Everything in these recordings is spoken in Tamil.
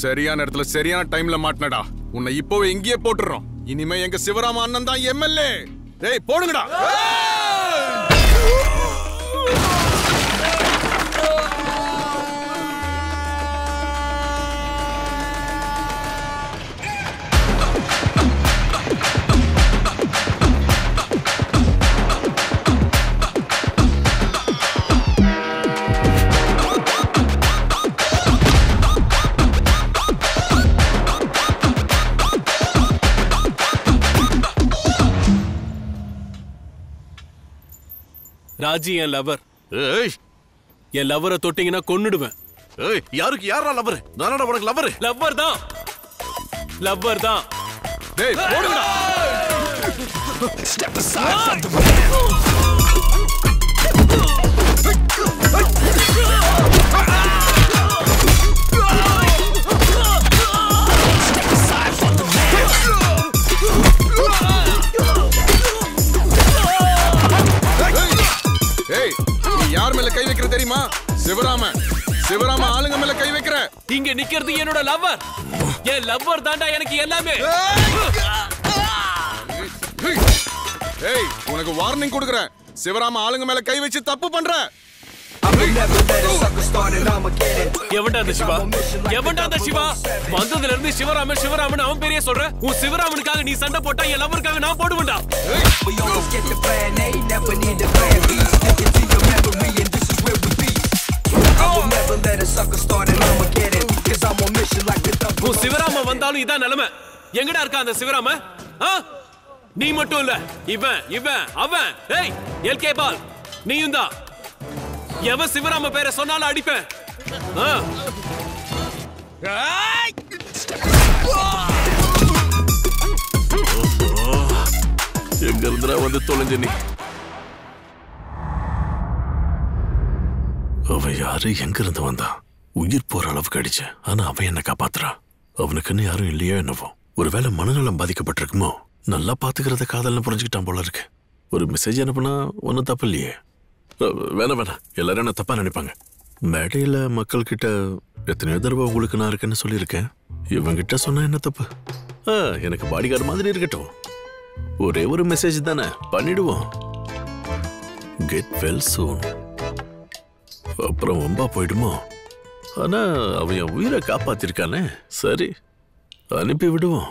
சரியான இடத்துல சரியான டைம்ல மாட்டினடா உன்னை இப்போவே இங்கேயே போட்டுறோம் இனிமே எங்க சிவராம அண்ணன் தான் எம்எல்ஏ டேய் போடுங்கடா ராஜி என் லவர் ஏய் என் லவரை தொட்டீங்கன்னா கொன்னுடுவேன் ஏய் யாருக்கு யாரா லவர் நானடா உனக்கு லவர் லவ்வர் தான் லவ்வர் தான் டேய் போடுங்கடா ஏய் நீ யார் மேல கை வைக்கிற தெரியுமா சிவராம சிவராம ஆளுங்க மேல கை வைக்கிற இங்க நிக்கிறது என்னோட லவ்வர் என் லவ்வர் தாண்டா எனக்கு எல்லாமே ஏய் உனக்கு வார்னிங் கொடுக்குறேன் சிவராம ஆளுங்க மேல கை வச்சு தப்பு பண்ற எவன்டா அந்த சிவா எவன்டா அந்த சிவா வந்ததுல இருந்து சிவராமன் சிவராமன் அவன் பேரையே சொல்ற உன் சிவராமனுக்காக நீ சண்டை போட்டா என் லவ்வருக்காக நான் போடுவேன்டா We always get the plan A, never need the plan B. Stick it to your memory, and this is where we be. I will never let a sucker start and I'ma get it. Cause I'm on mission like the double. உன் சிவராம வந்தாலும் இதான் நிலைமை எங்கடா இருக்கா அந்த சிவராம ஆ? நீ மட்டும் இல்ல இவன் இவன் அவன் ஏய் எல்கே பால் நீயும் தான் எவன் சிவராம பேரை சொன்னாலும் அடிப்பேன் ஆ. எங்க இருந்துடா வந்து தொலைஞ்ச நீ அவன் யாரு எங்க இருந்து வந்தான் உயிர் போற அளவுக்கு அடிச்சேன் ஆனா அவன் என்ன காப்பாத்துறான் அவனுக்குன்னு யாரும் இல்லையோ என்னவோ ஒருவேளை மனநலம் பாதிக்கப்பட்டிருக்குமோ நல்லா பாத்துக்கிறத காதல்னு புரிஞ்சுக்கிட்டான் போல இருக்கு ஒரு மெசேஜ் அனுப்புனா ஒன்றும் தப்பு இல்லையே அஹ், வேணாம் வேணாம் எல்லாரும் என்ன தப்பா நினைப்பாங்க மேடையில மக்கள் கிட்ட எத்தனையோ தடவை உங்களுக்கு நான் இருக்கேன்னு சொல்லியிருக்கேன் இவங்கிட்ட சொன்னா என்ன தப்பு ஆ, எனக்கு பாடிகார்டு மாதிரி இருக்கட்டும் ஒரே ஒரு மெசேஜ் தானே பண்ணிடுவோம் கெட் வெல் சூன் அப்புறம் வம்பா போயிடுமோ ஆனா அவன் என் உயிரை காப்பாத்திருக்கானே சரி அனுப்பி விடுவோம்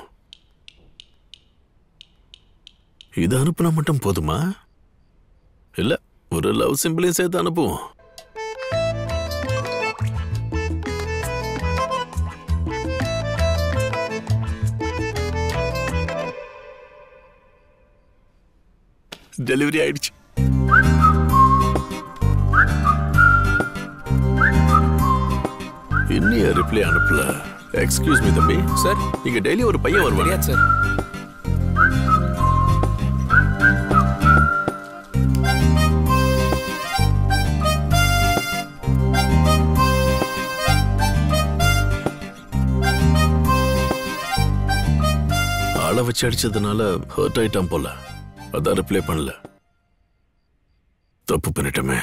இது அனுப்புனா மட்டும் போதுமா இல்ல ஒரு லவ் சிம்பிளையும் சேர்த்து அனுப்புவோம் டெலிவரி ஆயிடுச்சு இன்னும் ரிப்ளை அனுப்பல எக்ஸ்கியூஸ் மீ தம்பி சார் இங்க டெய்லி ஒரு பையன் வருவாங்க தெரியாது சார் ஆளை வச்சு அடிச்சதுனால ஹர்ட் ஆயிட்டான் போல அதான் ரிப்ளை பண்ணல தப்பு பண்ணிட்டோமே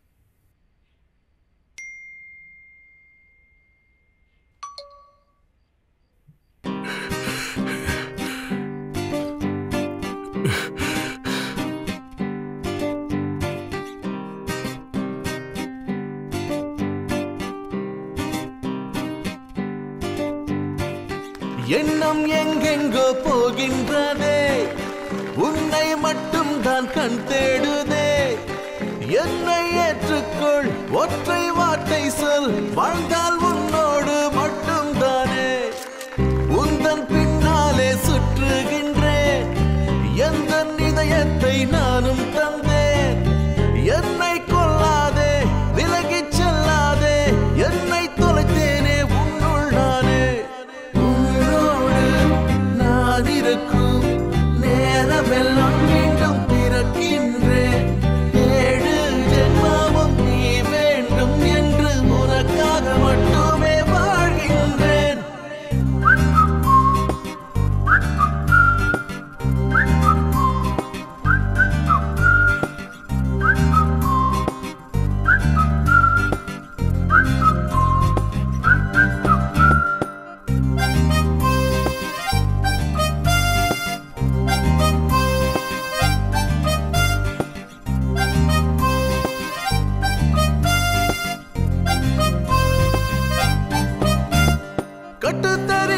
எண்ணம் எங்கெங்கோ போகின்றதே உன்னை மட்டும் தான் கண் தேடுதே என்னை ஏற்றுக்கொள் ஒற்றை வார்த்தை சொல் வாழ்ந்தால் உன்னோடு மட்டும் தானே உந்தன் பின்னாலே சுற்றுகின்றேன் எந்த இதயத்தை நானும் தந்தேன் என்னை கொல்லாதே விலகிச் செல்லாதே என்னை தொலைத்தேனே உன்னுள் நானே உன்னோடு நான் இருக்கும் நேரமெல்லாம் மீண்டும் பிறக்கின்றேன் ஏழு ஜென்மமும் நீ வேண்டும் என்று உனக்காக மட்டுமே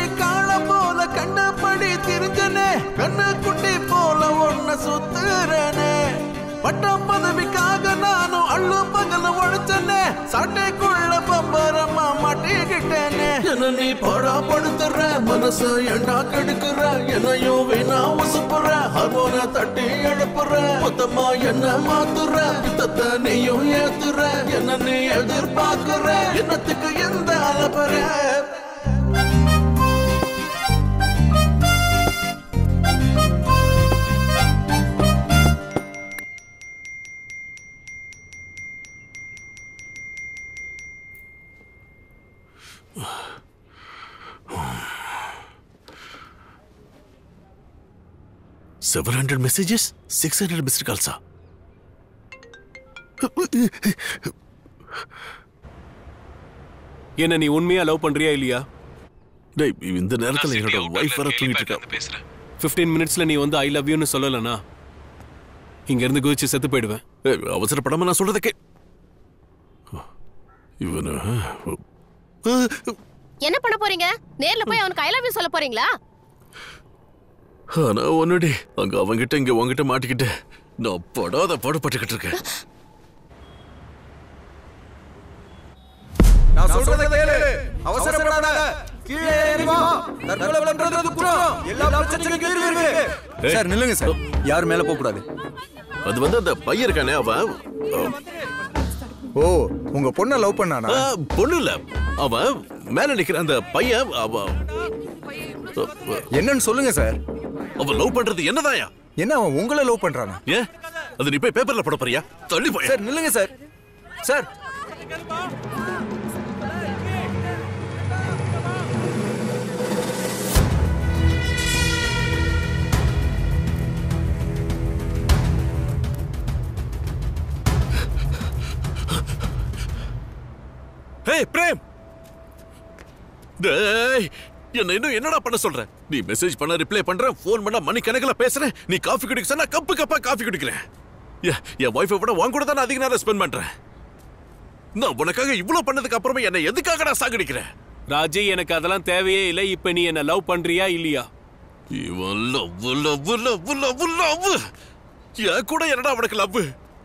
காள போல கண்டபடி திரிஞ்சனே கண்ணு குட்டி போல ஒன்ன சுத்துறனே பட்டம் பதவிக்காக நானும் அள்ளு பகல உழைச்சனே சட்டைக்குள்ள பம்பரமா மாட்டிக்கிட்டேனே என்ன நீ படா படுத்துற மனசு ஏண்டா கெடுக்கிற என்னையும் வீணா உசுப்புற ஹார்மோன தட்டி எழுப்புற மொத்தமா என்ன மாத்துற யுத்தத்தை நீயும் ஏத்துற என்ன நீ எதிர்பார்க்கிற என்னத்துக்கு எந்த அலப்பற seven hundred messages six hundred missed கால்ஸா என்ன நீ உண்மையா லவ் பண்றியா இல்லையா டேய் இந்த நேரத்துல என்னோட ஒய்ஃப் வர தூங்கிட்டு இருக்கா பேசுறேன் 15 மினிட்ஸ்ல நீ வந்து ஐ லவ் யூன்னு சொல்லலனா இங்க இருந்து குதிச்சு செத்து போயிடுவேன் ஏய், அவசரப்படாம நான் சொல்றத கே இவனு என்ன பண்ண போறீங்க நேர்ல போய் அவனுக்கு ஐ லவ் யூ சொல்ல போறீங்களா ஆனா ஒன்னுடி அங்க அவங்கிட்ட இங்க உங்ககிட்ட மாட்டிக்கிட்டு நான் படாத பாடுபட்டுக்கிட்டு இருக்கேன் நான் சொல்றத கேளு அவசரப்படாத கீழே ஏறி வா தற்கொலை பண்றது குற்றம் எல்லா பிரச்சனைக்கும் தீர்வு இருக்கு சார் நில்லுங்க சார் யார் மேல போக கூடாது அது வந்து அந்த பையன் இருக்கானே அவன் ஓ உங்க பொண்ண லவ் பண்ணானா ஆ, பொண்ணு இல்ல அவன் மேல நிக்கிற அந்த பையன் அவன் என்னன்னு சொல்லுங்க சார் அவன் லவ் பண்றது என்னதாயா என்ன அவன் உங்களை லவ் பண்றானா ஏன் அது நீ போய் பேப்பர்ல போட போறியா தள்ளி போய் சார் நில்லுங்க சார் சார் ஹே பிரேம் டேய் என்ன இன்னும் என்னடா பண்ண சொல்ற நீ மெசேஜ் பண்ண ரிப்ளை பண்ற ஃபோன் பண்ண மணி கணக்கில் பேசுற நீ காஃபி குடிக்க சொன்னா கப்பு கப்பா காஃபி குடிக்கிறேன் ஏ- என் ஒய்ஃபை விட உன் கூட தான் நான் அதிக நேரம் ஸ்பெண்ட் பண்றேன் நான் உனக்காக இவ்வளவு பண்ணதுக்கு அப்புறமா என்ன எதுக்காகடா சாகடிக்கிறேன் ராஜி எனக்கு அதெல்லாம் தேவையே இல்லை இப்ப நீ என்ன லவ் பண்றியா இல்லையா இவன் love love love love love என் கூட என்னடா அவனுக்கு லவ்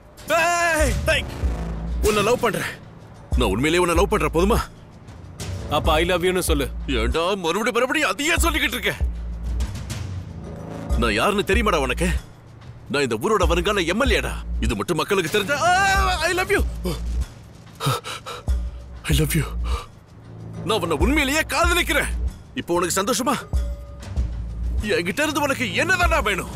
உன்னை லவ் பண்றேன் நான் உண்மையிலேயே உன்னை லவ் பண்றேன் போதுமா அப்ப ஐ லவ் யூன்னு சொல்லு ஏண்டா மறுபடியும் மறுபடியும் அதையே சொல்லிக்கிட்டு இருக்க நான் யாருன்னு தெரியுமாடா உனக்கு நான் இந்த ஊரோட வருங்கால எம்எல்ஏடா இது மட்டும் மக்களுக்கு தெரிஞ்ச I love you I love you நான் உன்னை உண்மையிலேயே காதலிக்கிறேன் இப்போ உனக்கு சந்தோஷமா என்கிட்ட இருந்து உனக்கு என்னதான்டா வேணும்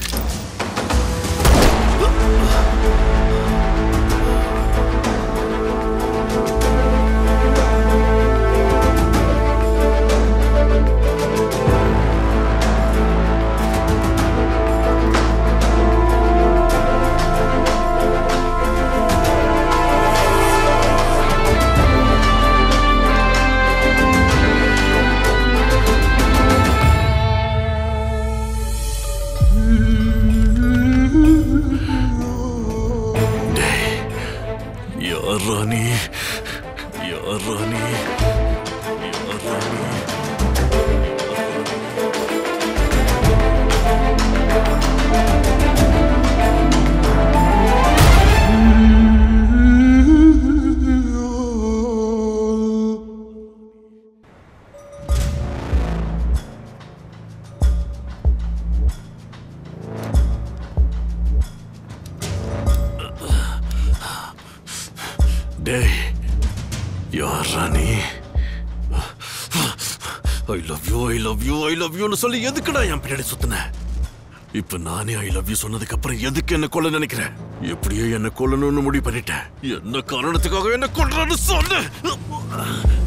யாரா நீ யாரா நீ யாரா நீ டேய் யாரா நீ I love you I love you I love யூன்னு சொல்லி எதுக்குடா என் பின்னாடி சுத்தின இப்ப நானே ஐ லவ் யூ சொன்னதுக்கு அப்புறம் எதுக்கு என்ன கொல்ல நினைக்கிறேன் எப்படியோ என்ன கொல்லணும்னு முடிவு பண்ணிட்டேன் என்ன காரணத்துக்காக என்ன கொல்றன்னு சொல்லு